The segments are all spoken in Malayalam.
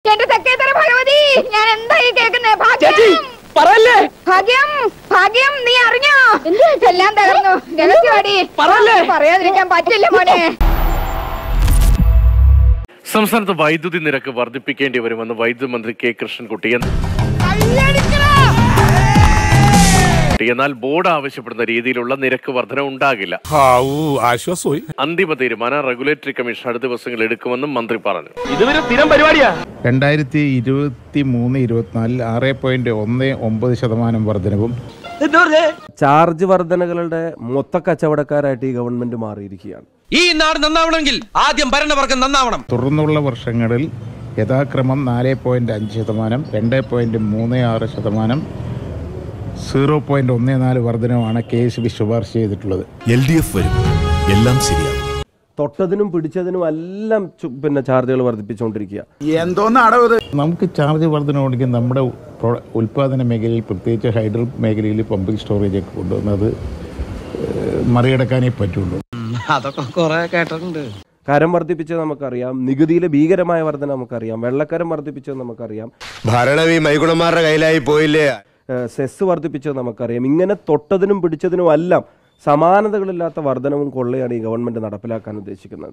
എന്റെ തെക്കേത്തര ഭഗവതി ഞാൻ എന്തായി കേൾക്കുന്നേ ചേച്ചി ഭാഗ്യം പറയല്ലേ ഭാഗ്യം ഭാഗ്യം നീ അറിഞ്ഞോ എല്ലാം തകർന്നു രഹസ്യവാടി പറയല്ലേ? പറയാതിരിക്കാൻ പറ്റില്ല മോനെ സംസ്ഥാനത്ത് വൈദ്യുതി നിരക്ക് വർദ്ധിപ്പിക്കേണ്ടി വരുമെന്ന് വൈദ്യുതി മന്ത്രി കെ കൃഷ്ണൻകുട്ടി എന്ന് എന്നാൽ ബോർഡ് ആവശ്യപ്പെടുന്ന രീതിയിലുള്ള നിരക്ക് വർധന ഉണ്ടാകില്ല ആശ്വാസമായി അന്തിമ തീരുമാനം റെഗുലേറ്ററി കമ്മീഷൻ അടുത്ത ദിവസങ്ങൾ എടുക്കുമെന്നും മന്ത്രി പറഞ്ഞു ഇതുവരെ സ്ഥിരം പരിപാടിയാ രണ്ടായിരത്തി ഇരുപത്തി മൂന്ന് ഇരുപത്തിനാലിൽ ആറ് പോയിന്റ് ഒന്ന് ഒമ്പത് ശതമാനം വർധനവും ചാർജ് വർധനകളുടെ മൊത്ത കച്ചവടക്കാരായിട്ട് ഈ ഗവൺമെന്റ് മാറിയിരിക്കുകയാണ് ഈ നാട് നന്നാവണമെങ്കിൽ ആദ്യം ഭരണവർഗം നന്നാവണം തുടർന്നുള്ള വർഷങ്ങളിൽ യഥാക്രമം നാല് പോയിന്റ് അഞ്ച് ശതമാനം രണ്ട് പോയിന്റ് മൂന്ന് ആറ് ശതമാനം സീറോ പോയിന്റ് ഒന്ന് നാല് വർധനമാണ് കെ എസ് ബി ശുപാർശ ചെയ്തിട്ടുള്ളത് എൽ ഡി എഫ് വരും എല്ലാം ശരിയാകും തൊട്ടതിനും പിടിച്ചതിനും എല്ലാം ചു- പിന്നെ ചാർജുകൾ വർദ്ധിപ്പിച്ചുകൊണ്ടിരിക്കുക നമുക്ക് ചാർജ് വർധന ഉണ്ടെങ്കിൽ നമ്മുടെ പ്രൊ- ഉൽപ്പാദന മേഖലയിൽ പ്രത്യേകിച്ച് ഹൈഡ്രൽ മേഖലയിൽ പമ്പിംഗ് സ്റ്റോറേജ് ഒക്കെ കൊണ്ടുവന്നത് ഏഹ്, മറികടക്കാനേ പറ്റുള്ളൂ അതൊക്കെ കുറെ കേട്ടിട്ടുണ്ട് കരം വർദ്ധിപ്പിച്ചത് നമുക്കറിയാം നികുതിയിലെ ഭീകരമായ വർധന നമുക്കറിയാം വെള്ളക്കരം വർദ്ധിപ്പിച്ചത് നമുക്കറിയാം ഭരണം ഈ മൈഗുണന്മാരുടെ കയ്യിലായി പോയില്ലേ ഏഹ് സെസ് വർദ്ധിപ്പിച്ചത് നമുക്കറിയാം ഇങ്ങനെ തൊട്ടതിനും പിടിച്ചതിനും എല്ലാം സമാനതകളില്ലാത്ത വർധനവും കൊള്ളയാണ് ഈ ഗവൺമെന്റ് നടപ്പിലാക്കാൻ ഉദ്ദേശിക്കുന്നത്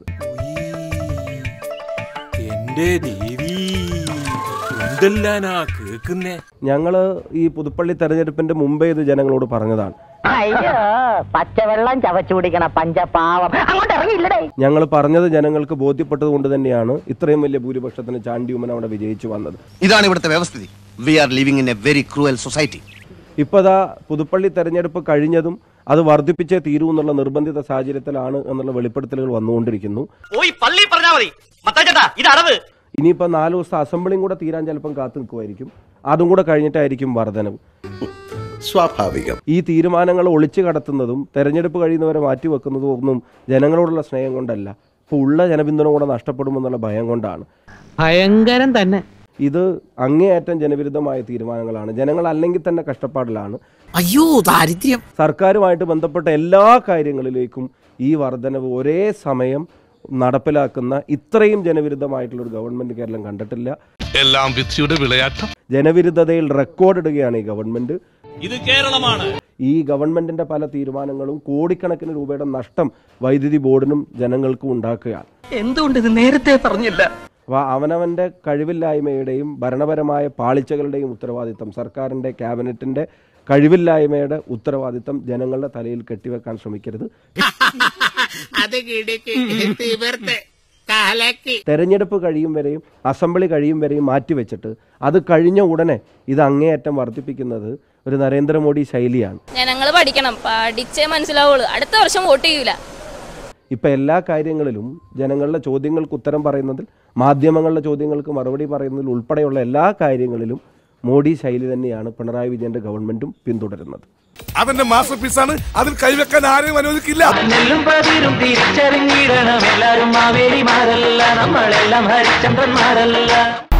എന്റെ ദേവി എന്തെല്ലാനാ കേക്കുന്നേ ഞങ്ങൾ ഈ പുതുപ്പള്ളി തെരഞ്ഞെടുപ്പിന്റെ മുമ്പേ ഇത് ജനങ്ങളോട് പറഞ്ഞതാണ് അയ്യോ പച്ചവെള്ളം ചവച്ചു കുടിക്കണ പഞ്ചപാവം അങ്ങോട്ട് ഇറങ്ങിയില്ലടേ ഞങ്ങൾ പറഞ്ഞത് ജനങ്ങൾക്ക് ബോധ്യപ്പെട്ടത് കൊണ്ട് തന്നെയാണ് ഇത്രയും വലിയ ഭൂരിപക്ഷത്തിന് ചാണ്ടിയുമൻ അവിടെ വിജയിച്ചു വന്നത് ഇതാണ് ഇവിടുത്തെ വ്യവസ്ഥിതി we are living in a very cruel society ഇപ്പോൾ ദാ പുതുപ്പള്ളി തെരഞ്ഞെടുപ്പ് കഴിഞ്ഞതും അത് വർദ്ധിപ്പിച്ചേ തീരൂ എന്നുള്ള നിർബന്ധിത സാഹചര്യത്തിലാണ് എന്നുള്ള വെളിപ്പെടുത്തലുകൾ വന്നുകൊണ്ടിരിക്കുന്നു പോയി പള്ളി പറഞ്ഞാ മതി മത്താച്ചേട്ടാ ഇത് അടവ് ഇനിയിപ്പോൾ നാല് ദിവസത്തെ അസംബ്ലിയും കൂടെ തീരാൻ ചിലപ്പം കാത്തു നിൽക്കുമായിരിക്കും അതും കൂടെ കഴിഞ്ഞിട്ടായിരിക്കും വർധനവ് സ്വാഭാവികം ഈ തീരുമാനങ്ങൾ ഒളിച്ചു കടത്തുന്നതും തെരഞ്ഞെടുപ്പ് കഴിയുന്നവരെ മാറ്റിവെക്കുന്നതും ഒന്നും ജനങ്ങളോടുള്ള സ്നേഹം കൊണ്ടല്ല ഇപ്പോൾ ഉള്ള ജനപിന്തുണ കൂടെ നഷ്ടപ്പെടുമെന്നുള്ള ഭയം കൊണ്ടാണ് ഭയങ്കരം തന്നെ ഇത് അങ്ങേയറ്റം ജനവിരുദ്ധമായ തീരുമാനങ്ങളാണ് ജനങ്ങൾ അല്ലെങ്കിൽ തന്നെ കഷ്ടപ്പാടിലാണ് അയ്യോ ദാരിദ്ര്യം സർക്കാരുമായിട്ട് ബന്ധപ്പെട്ട എല്ലാ കാര്യങ്ങളിലേക്കും ഈ വർധനവ് ഒരേ സമയം നടപ്പിലാക്കുന്ന ഇത്രയും ജനവിരുദ്ധമായിട്ടുള്ള ഒരു ഗവൺമെന്റ് കേരളം കണ്ടിട്ടില്ല എല്ലാം വിധിയുടെ വിളയാട്ടം ജനവിരുദ്ധതയിൽ റെക്കോർഡിടുകയാണ് ഈ ഗവൺമെന്റ് ഇത് കേരളമാണ് ഈ ഗവൺമെന്റിന്റെ പല തീരുമാനങ്ങളും കോടിക്കണക്കിന് രൂപയുടെ നഷ്ടം വൈദ്യുതി ബോർഡിനും ജനങ്ങൾക്കും ഉണ്ടാക്കുകയാണ് എന്തുകൊണ്ട് ഇത് നേരത്തെ പറഞ്ഞില്ല അപ്പോൾ അവനവന്റെ കഴിവില്ലായ്മയുടെയും ഭരണപരമായ പാളിച്ചകളുടെയും ഉത്തരവാദിത്തം സർക്കാരിന്റെ ക്യാബിനറ്റിന്റെ കഴിവില്ലായ്മയുടെ ഉത്തരവാദിത്തം ജനങ്ങളുടെ തലയിൽ കെട്ടിവെക്കാൻ ശ്രമിക്കരുത് തെരഞ്ഞെടുപ്പ് കഴിയും വരെയും അസംബ്ലി കഴിയും വരെയും മാറ്റിവെച്ചിട്ട് അത് കഴിഞ്ഞ ഉടനെ ഇത് അങ്ങേയറ്റം വർദ്ധിപ്പിക്കുന്നത് ഒരു നരേന്ദ്രമോദി ശൈലിയാണ് ജനങ്ങൾ പഠിക്കണം പഠിച്ചേ മനസ്സിലാവുള്ളൂ അടുത്ത വർഷം വോട്ട് ചെയ്യൂല ഇപ്പം എല്ലാ കാര്യങ്ങളിലും ജനങ്ങളുടെ ചോദ്യങ്ങൾക്ക് ഉത്തരം പറയുന്നതിൽ മാധ്യമങ്ങളുടെ ചോദ്യങ്ങൾക്ക് മറുപടി പറയുന്നതിൽ ഉൾപ്പെടെയുള്ള എല്ലാ കാര്യങ്ങളിലും മോഡി ശൈലി തന്നെയാണ് പിണറായി വിജയന്റെ ഗവൺമെന്റും പിന്തുടരുന്നത് അതെന്റെ മാസ്റ്റർ പീസാണ് അതിൽ കൈവെക്കാൻ ആരെയും അനുവദിക്കില്ല നെല്ലും പതിരും തിരിച്ചറിഞ്ഞിടണം എല്ലാരും മാവേലിമാരല്ല നമ്മളെല്ലാം ഹരിചന്ദ്രന്മാരല്ല